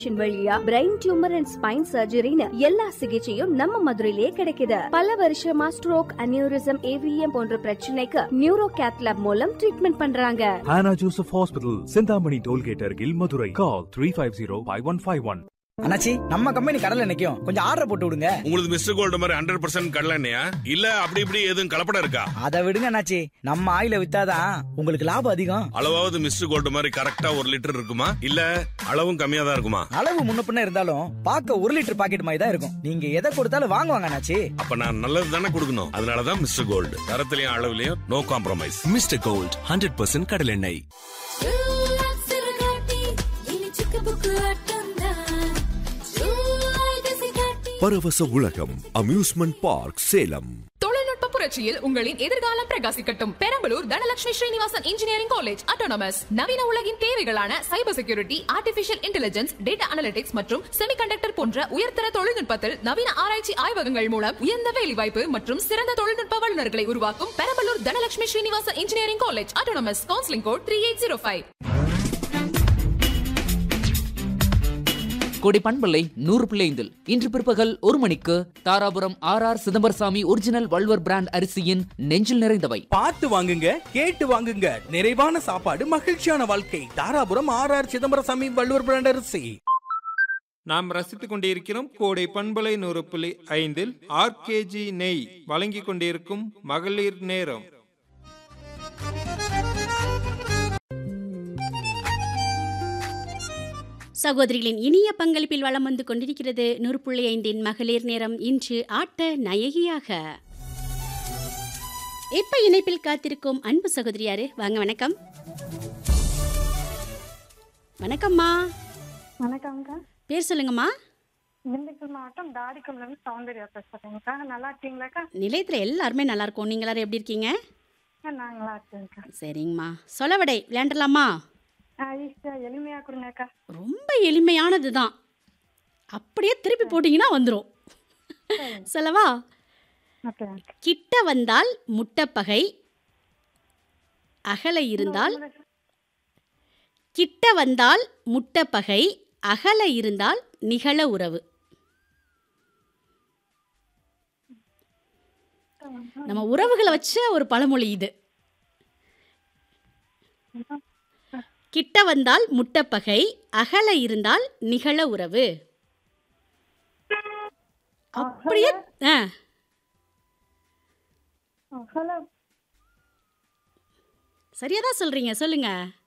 வழியா brain tumour and spine சர்ஜரின்னு எல்லா சிகிச்சையும் நம்ம மதுரையிலேயே கிடைக்குது பல வருஷமா ஸ்ட்ரோக் அனியூரிசம் ஏவிஎம் போன்ற பிரச்சனைக்கு நியூரோ கேத்லாப் மூலம் ட்ரீட்மெண்ட் பண்றாங்க Hannah Joseph Hospital, Sindhamani Tollgate Argil, Madurai. Call 350-5151. அண்ணாச்சி நம்ம கம்பெனி கடல்ல நிக்கும் கொஞ்சம் ஆர்டர் போட்டு விடுங்க உங்களுக்கு மிஸ்டர் கோல்டு மாதிரி ஹண்ட்ரட் பர்சன்ட் கடலண்ணையா இல்ல அப்படி இப்படி எதுவும் கலப்படம் இருக்கா அதை விடுங்க அண்ணாச்சி நம்ம ஆயில வித்தாதான் உங்களுக்கு லாபம் அதிகம் அளவாவது மிஸ்டர் கோல்டு மாதிரி கரெக்டா ஒரு லிட்டர் இருக்குமா இல்ல அளவும் கம்மியா தான் இருக்குமா அளவு முன்ன பின்ன இருந்தாலும் பார்க்க ஒரு லிட்டர் பாக்கெட் மாதிரி தான் இருக்கும் நீங்க எதை கொடுத்தாலும் வாங்குவாங்க அண்ணாச்சி அப்ப நான் நல்லது தானே கொடுக்கணும் அதனாலதான் மிஸ்டர் கோல்டு தரத்திலையும் அளவுலயும் no compromise mister gold hundred percent கடலெண்ணெய் பரவச உலகம் அம்யூஸ்மெண்ட் பார்க் சேலம் தொழில்நுட்ப புரட்சியில் உங்களின் எதிர்காலம் பிரகாசிக்கட்டும் Perambalur Dhanalakshmi Srinivasan engineering college autonomous நவீன உலகின் தேவைகளான cyber security artificial intelligence data analytics மற்றும் செமிகண்டக்டர் போன்ற உயர்தர தொழில்நுட்பத்தில் நவீன ஆராய்ச்சி ஆய்வகங்கள் மூலம் உயர்ந்த வேலைவாய்ப்பு மற்றும் சிறந்த தொழில்நுட்ப வல்லுநர்களை உருவாக்கும் Perambalur Dhanalakshmi Srinivasan engineering college autonomous counselling code three eight zero five கொடி பண்பலை நூறு பிள்ளைந்தில் இன்று பிற்பகல் ஒரு மணிக்கு Dharapuram R R Chidambarasamy original Valluvar brand அரிசியின் நெஞ்சில் நிறைந்தவை பார்த்து வாங்குங்க கேட்டு வாங்குங்க நிறைவான சாப்பாடு மகிழ்ச்சியான வாழ்க்கை Dharapuram R R Chidambarasamy Valluvar brand அரிசி நாம் ரசித்துக் கொண்டிருக்கிறோம் கோடை பண்பலை நூறு புள்ளி ஐந்தில் ஆர்கேஜி நெய் வழங்கிக் கொண்டிருக்கும் மகளிர் நேரம் சகோதரிகளின் இனிய பங்களிப்பில் வளம் வந்து கொண்டிருக்கிறது நூறு புள்ளி ஐந்தின் மகளிர் நேரம் இன்று ஆட்ட நயகியாக இப்ப இணைப்பில் காத்திருக்கும் அன்பு சகோதரி யாரு வாங்க வணக்கம் வணக்கம்மா வணக்கம்க்கா பேர் சொல்லுங்கம்மா திண்டுக்கல் மாவட்டம் தாடிக்குள்ள இருந்து சௌந்தர்யா பேசுறேங்கக்கா நல்லா இருக்கீங்களாக்கா நிலையத்தில் எல்லாருமே நல்லா இருக்கோம் நீங்க எல்லாரும் எப்படி இருக்கீங்க ஆ, நான் நல்லா இருக்கேன்க்கா சரிங்கம்மா சொலவடை விளையாண்டலாமா ஆ, ஈஸியா எளிமையா கொடுங்கக்கா ரொம்ப எளிமையானது தான் அப்படியே திருப்பி போட்டிங்கன்னா வந்துடும் சொல்லவா ஓகே கிட்ட வந்தால் முட்டப்பகை அகல இருந்தால் கிட்ட வந்தால் முட்டப்பகை அகல இருந்தால் நிகழ உறவு நம்ம உறவுகளை வச்ச ஒரு பழமொழி இது கிட்ட வந்தால் முட்டப்பகை அகல இருந்தால் நிகழ உறவு அப்படியே ஆ ஹலோ சரியா தான் சொல்றீங்க சொல்லுங்க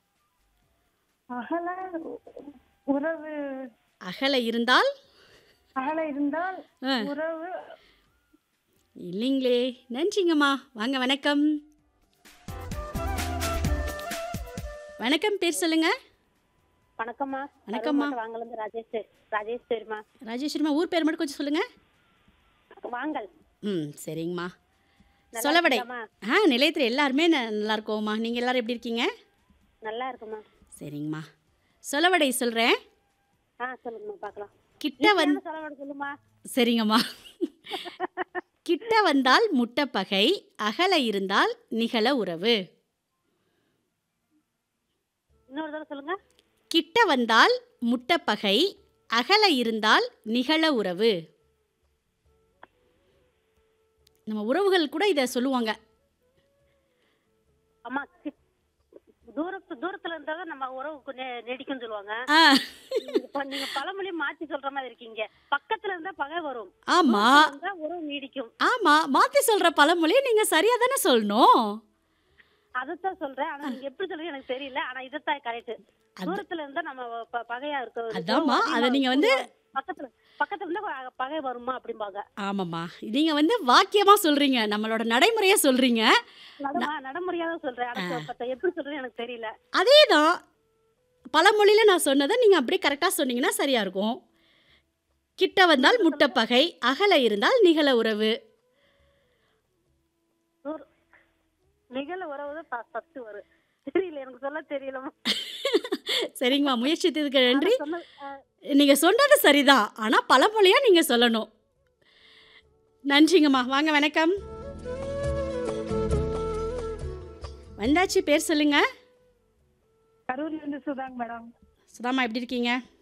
அகல உறவு அகல இருந்தால் அகல இருந்தால் ஆ. உறவு இல்லைங்களே நன்றிங்கம்மா வாங்க வணக்கம் வணக்கம் பேர் சொல்லுங்க வணக்கம்மா வணக்கம்மா. வாங்கலேருந்து ராஜேஷ் ராஜேஷ் சரிம்மா ராஜேஸ்வரிமா ஊர் பேர் மட்டும் கொஞ்சம் சொல்லுங்க வாங்கல் ம் சரிங்கம்மா நல்லா சொலவடை இருக்கீங்களாம்மா? ஆ நிலையத்தில் எல்லாருமே ந- நல்லா இருக்கோம்மா நீங்கள் எல்லாரும் எப்படி இருக்கீங்க நல்லா இருக்குமா சரிங்கம்மா சொலவடை சொல்கிறேன் ஆ சொல்லுங்கம்மா பார்க்கலாம் கிட்ட வந்து ஈஸியான செலவோட சொல்லுமா சரிங்கம்மா கிட்ட வந்தால் முட்டப்பகை அகல இருந்தால் நிகழ உறவு இன்னொரு தடவை சொல்லுங்க கிட்ட வந்தால் முட்டப்பகை அகல இருந்தால் நிகழ உறவு நம்ம உறவுகள் கூட இதை சொல்லுவாங்க அம்மா சி- தூரத்து தூரத்துல இருந்தாலும் நம்ம உறவு கொஞ்சம் நீடிக்கும் சொல்லுவாங்க ஆ இப்ப நீங்க பழமொழி மாத்தி சொல்ற மாதிரி இருக்கீங்க பக்கத்துல இருந்தா பகை வரும் ஆமா தூரத்துல இருந்தா உறவு நீடிக்கும் ஆமா மாத்தி சொல்ற பழமொழியை நீங்க சரியா தானே சொல்லணும் அதைத்தான் சொல்றேன் ஆனா நீங்க எப்படி சொல்றீங்க எனக்கு தெரியல ஆனா இதைத்தான் கரெக்ட் தூரத்துல இருந்தா நம்ம ப- பகையா இருக்க அதாம்மா, அதை நீங்க வந்து- பக்கத்துல பக்கத்துல இருந்தா ப- பகை வருமா அப்படிம்பாங்க ஆமாம்மா நீங்க வந்து வாக்கியமா சொல்றீங்க நம்மளோட நடைமுறையா சொல்றீங்க நட- நடைமுறையா தான் சொல்றேன் ஆனா இப்ப எப்படி சொல்றேன்னு எனக்கு தெரியல அதே தான் பழமொழியில நான் சொன்னதை நீங்க அப்படியே கரெக்டா சொன்னீங்கன்னா சரியா இருக்கும் கிட்ட வந்தால் முட்டப்பகை அகல இருந்தால் நிகழ உறவு தூர- நிகழ உறவு தான் ப- பத்து வரும் தெரியல எனக்கு சொல்ல தெரியலமா சரிங்கம்மா முயற்சித்ததுக்கு நன்றி சொன்ன- ஆ, நீங்க சொன்னது சரிதான் ஆனா பழமொழியா நீங்க சொல்லணும் நன்றிங்கம்மா வாங்க வணக்கம் வந்தாச்சு பேர் சொல்லுங்க கரூர்ல இருந்து சுதாங்க மேடம் சுதாமா எப்படி இருக்கீங்க